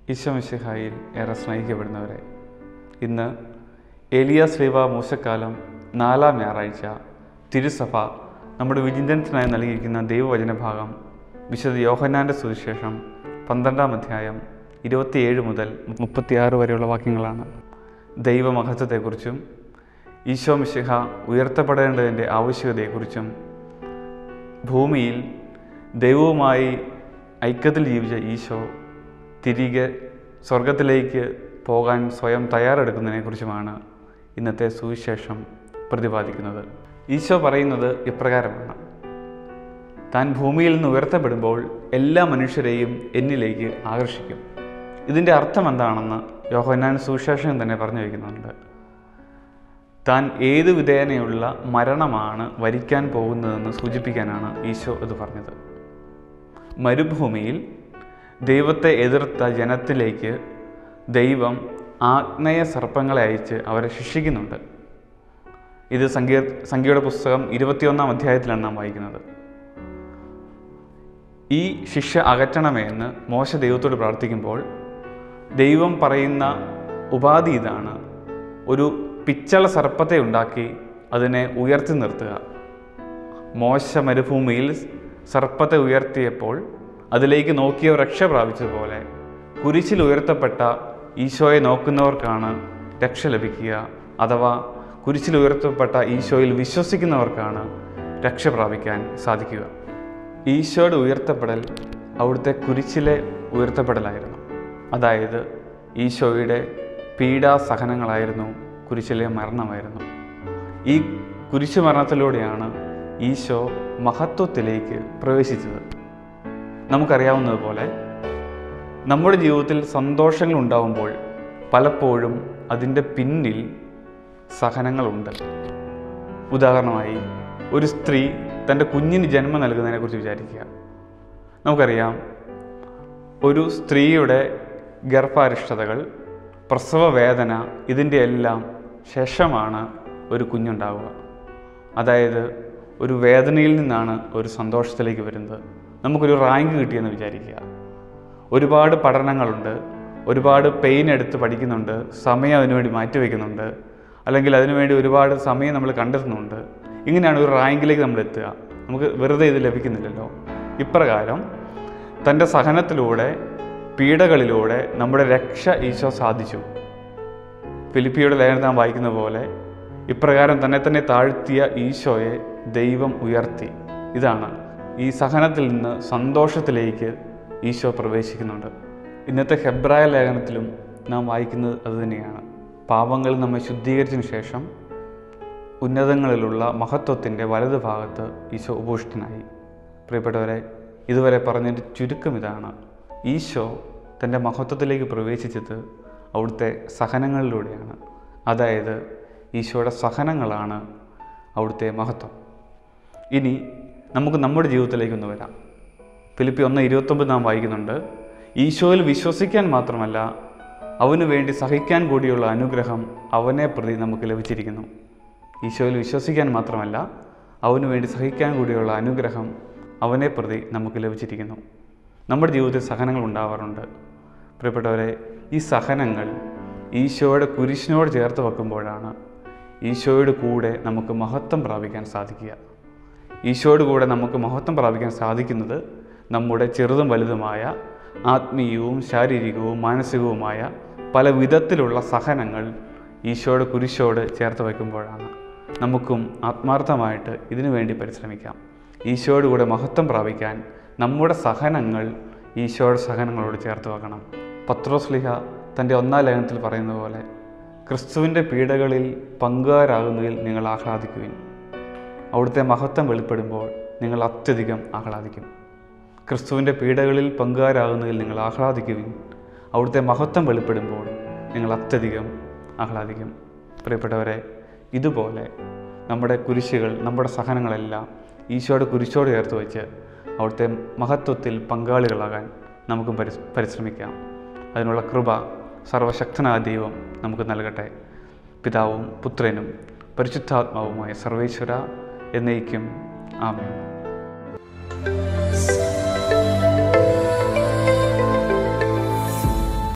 ഈശോമിശിഹായിൽ ഏറെ സ്നേഹിക്കപ്പെടുന്നവരെ ഇന്ന് ഏലിയ ശ്രീവ മൂശക്കാലം നാലാം ഞായറാഴ്ച തിരുസഭ നമ്മുടെ വിചിന്തനത്തിനായി നൽകിയിരിക്കുന്ന ദൈവവചന ഭാഗം വിശുദ്ധ യോഹന്നാൻ്റെ സുവിശേഷം പന്ത്രണ്ടാം അധ്യായം ഇരുപത്തിയേഴ് മുതൽ മുപ്പത്തിയാറ് വരെയുള്ള വാക്യങ്ങളാണ് ദൈവമഹത്വത്തെക്കുറിച്ചും ഈശോ മിശിഹ ഉയർത്തപ്പെടേണ്ടതിൻ്റെ ആവശ്യകതയെക്കുറിച്ചും ഭൂമിയിൽ ദൈവവുമായി ഐക്യത്തിൽ ജീവിച്ച ഈശോ തിരികെ സ്വർഗത്തിലേക്ക് പോകാൻ സ്വയം തയ്യാറെടുക്കുന്നതിനെക്കുറിച്ചുമാണ് ഇന്നത്തെ സുവിശേഷം പ്രതിപാദിക്കുന്നത് ഈശോ പറയുന്നത് ഇപ്രകാരമാണ് താൻ ഭൂമിയിൽ നിന്ന് ഉയർത്തപ്പെടുമ്പോൾ എല്ലാ മനുഷ്യരെയും എന്നിലേക്ക് ആകർഷിക്കും ഇതിൻ്റെ അർത്ഥം എന്താണെന്ന് യോഹന്നാൻ സുവിശേഷം തന്നെ പറഞ്ഞു വയ്ക്കുന്നുണ്ട് താൻ ഏതു വിധേനയുള്ള മരണമാണ് വരിക്കാൻ പോകുന്നതെന്ന് സൂചിപ്പിക്കാനാണ് ഈശോ ഇത് പറഞ്ഞത് മരുഭൂമിയിൽ ദൈവത്തെ എതിർത്ത ജനത്തിലേക്ക് ദൈവം ആഗ്നേയ സർപ്പങ്ങളെ അയച്ച് അവരെ ശിക്ഷിക്കുന്നുണ്ട് ഇത് സംഖ്യ സംഖ്യയുടെ പുസ്തകം ഇരുപത്തിയൊന്നാം അധ്യായത്തിലാണ് നാം വായിക്കുന്നത് ഈ ശിക്ഷ അകറ്റണമേ എന്ന് മോശ ദൈവത്തോട് പ്രാർത്ഥിക്കുമ്പോൾ ദൈവം പറയുന്ന ഉപാധി ഇതാണ് ഒരു പിച്ചള സർപ്പത്തെ ഉണ്ടാക്കി അതിനെ ഉയർത്തി നിർത്തുക മോശ മരുഭൂമിയിൽ സർപ്പത്തെ ഉയർത്തിയപ്പോൾ അതിലേക്ക് നോക്കിയവർ രക്ഷ പ്രാപിച്ചതുപോലെ കുരിശിൽ ഉയർത്തപ്പെട്ട ഈശോയെ നോക്കുന്നവർക്കാണ് രക്ഷ ലഭിക്കുക അഥവാ കുരിശിൽ ഉയർത്തപ്പെട്ട ഈശോയിൽ വിശ്വസിക്കുന്നവർക്കാണ് രക്ഷ പ്രാപിക്കാൻ സാധിക്കുക ഈശോയുടെ ഉയർത്തപ്പെടൽ അവിടുത്തെ കുരിശിലെ ഉയർത്തപ്പെടലായിരുന്നു അതായത് ഈശോയുടെ പീഡാസഹനങ്ങളായിരുന്നു കുരിശിലെ മരണമായിരുന്നു ഈ കുരിശു മരണത്തിലൂടെയാണ് ഈശോ മഹത്വത്തിലേക്ക് പ്രവേശിച്ചത് നമുക്കറിയാവുന്നതുപോലെ നമ്മുടെ ജീവിതത്തിൽ സന്തോഷങ്ങൾ ഉണ്ടാവുമ്പോൾ പലപ്പോഴും അതിൻ്റെ പിന്നിൽ സഹനങ്ങളുണ്ട് ഉദാഹരണമായി ഒരു സ്ത്രീ തൻ്റെ കുഞ്ഞിന് ജന്മം നൽകുന്നതിനെക്കുറിച്ച് വിചാരിക്കുക നമുക്കറിയാം ഒരു സ്ത്രീയുടെ ഗർഭാരിഷ്ടതകൾ പ്രസവ വേദന ഇതിൻ്റെ എല്ലാം ശേഷമാണ് ഒരു കുഞ്ഞുണ്ടാവുക അതായത് ഒരു വേദനയിൽ നിന്നാണ് ഒരു സന്തോഷത്തിലേക്ക് വരുന്നത് നമുക്കൊരു റാങ്ക് കിട്ടിയെന്ന് വിചാരിക്കുക ഒരുപാട് പഠനങ്ങളുണ്ട് ഒരുപാട് പെയിൻ എടുത്ത് പഠിക്കുന്നുണ്ട് സമയം അതിനുവേണ്ടി മാറ്റിവെക്കുന്നുണ്ട് അല്ലെങ്കിൽ അതിനുവേണ്ടി ഒരുപാട് സമയം നമ്മൾ കണ്ടെത്തുന്നുണ്ട് ഇങ്ങനെയാണ് ഒരു റാങ്കിലേക്ക് നമ്മൾ എത്തുക നമുക്ക് വെറുതെ ഇത് ലഭിക്കുന്നില്ലല്ലോ ഇപ്രകാരം തൻ്റെ സഹനത്തിലൂടെ പീഡകളിലൂടെ നമ്മുടെ രക്ഷ ഈശോ സാധിച്ചു ഫിലിപ്പിയുടെ ലേഖനം നാം വായിക്കുന്ന പോലെ ഇപ്രകാരം തന്നെ തന്നെ താഴ്ത്തിയ ഈശോയെ ദൈവം ഉയർത്തി ഇതാണ് ഈ സഹനത്തിൽ നിന്ന് സന്തോഷത്തിലേക്ക് ഈശോ പ്രവേശിക്കുന്നുണ്ട് ഇന്നത്തെ ഹെബ്രായ ലേഖനത്തിലും നാം വായിക്കുന്നത് അതുതന്നെയാണ് പാപങ്ങൾ നമ്മെ ശുദ്ധീകരിച്ചതിന് ശേഷം ഉന്നതങ്ങളിലുള്ള മഹത്വത്തിൻ്റെ വലതു ഭാഗത്ത് ഈശോ ഉപുഷ്ടനായി പ്രിയപ്പെട്ടവരെ ഇതുവരെ പറഞ്ഞതിൻ്റെ ചുരുക്കം ഇതാണ് ഈശോ തൻ്റെ മഹത്വത്തിലേക്ക് പ്രവേശിച്ചത് അവിടുത്തെ സഹനങ്ങളിലൂടെയാണ് അതായത് ഈശോയുടെ സഹനങ്ങളാണ് അവിടുത്തെ മഹത്വം ഇനി നമുക്ക് നമ്മുടെ ജീവിതത്തിലേക്കൊന്ന് വരാം ഫിലിപ്പി ഒന്ന് ഇരുപത്തൊമ്പത് നാം വായിക്കുന്നുണ്ട് ഈശോയിൽ വിശ്വസിക്കാൻ മാത്രമല്ല അവന് വേണ്ടി സഹിക്കാൻ കൂടിയുള്ള അനുഗ്രഹം അവനെ പ്രതി നമുക്ക് ലഭിച്ചിരിക്കുന്നു ഈശോയിൽ വിശ്വസിക്കാൻ മാത്രമല്ല അവന് വേണ്ടി സഹിക്കാൻ കൂടിയുള്ള അനുഗ്രഹം അവനെ പ്രതി നമുക്ക് ലഭിച്ചിരിക്കുന്നു നമ്മുടെ ജീവിതത്തിൽ സഹനങ്ങൾ ഉണ്ടാവാറുണ്ട് പ്രിയപ്പെട്ടവരെ ഈ സഹനങ്ങൾ ഈശോയുടെ കുരിശിനോട് ചേർത്ത് വെക്കുമ്പോഴാണ് ഈശോയുടെ കൂടെ നമുക്ക് മഹത്വം പ്രാപിക്കാൻ സാധിക്കുക ഈശോയുടെ കൂടെ നമുക്ക് മഹത്വം പ്രാപിക്കാൻ സാധിക്കുന്നത് നമ്മുടെ ചെറുതും വലുതുമായ ആത്മീയവും ശാരീരികവും മാനസികവുമായ പല വിധത്തിലുള്ള സഹനങ്ങൾ ഈശോയുടെ കുരിശോട് ചേർത്ത് വയ്ക്കുമ്പോഴാണ് നമുക്കും ആത്മാർത്ഥമായിട്ട് ഇതിനു വേണ്ടി പരിശ്രമിക്കാം ഈശോയുടെ കൂടെ മഹത്വം പ്രാപിക്കാൻ നമ്മുടെ സഹനങ്ങൾ ഈശോയുടെ സഹനങ്ങളോട് ചേർത്ത് വെക്കണം പത്രോസ്ലിഹ തൻ്റെ ഒന്നാം ലേഖനത്തിൽ പറയുന്ന പോലെ ക്രിസ്തുവിൻ്റെ പീഡകളിൽ പങ്കുകാരാകുന്നതിൽ നിങ്ങൾ ആഹ്ലാദിക്കുവിൻ അവിടുത്തെ മഹത്വം വെളിപ്പെടുമ്പോൾ നിങ്ങൾ അത്യധികം ആഹ്ലാദിക്കും ക്രിസ്തുവിൻ്റെ പീഡകളിൽ പങ്കുകാരാകുന്നതിൽ നിങ്ങൾ ആഹ്ലാദിക്കുവിൻ അവിടുത്തെ മഹത്വം വെളിപ്പെടുമ്പോൾ നിങ്ങൾ അത്യധികം ആഹ്ലാദിക്കും പ്രിയപ്പെട്ടവരെ ഇതുപോലെ നമ്മുടെ കുരിശുകൾ നമ്മുടെ സഹനങ്ങളെല്ലാം ഈശോയുടെ കുരിശോട് ചേർത്ത് വെച്ച് അവിടുത്തെ മഹത്വത്തിൽ പങ്കാളികളാകാൻ നമുക്കും പരിസ് പരിശ്രമിക്കാം അതിനുള്ള കൃപ സർവശക്തനായ ദൈവം നമുക്ക് നൽകട്ടെ പിതാവും പുത്രനും പരിശുദ്ധാത്മാവുമായ സർവേശ്വര എന്നേക്കും ആമേൻ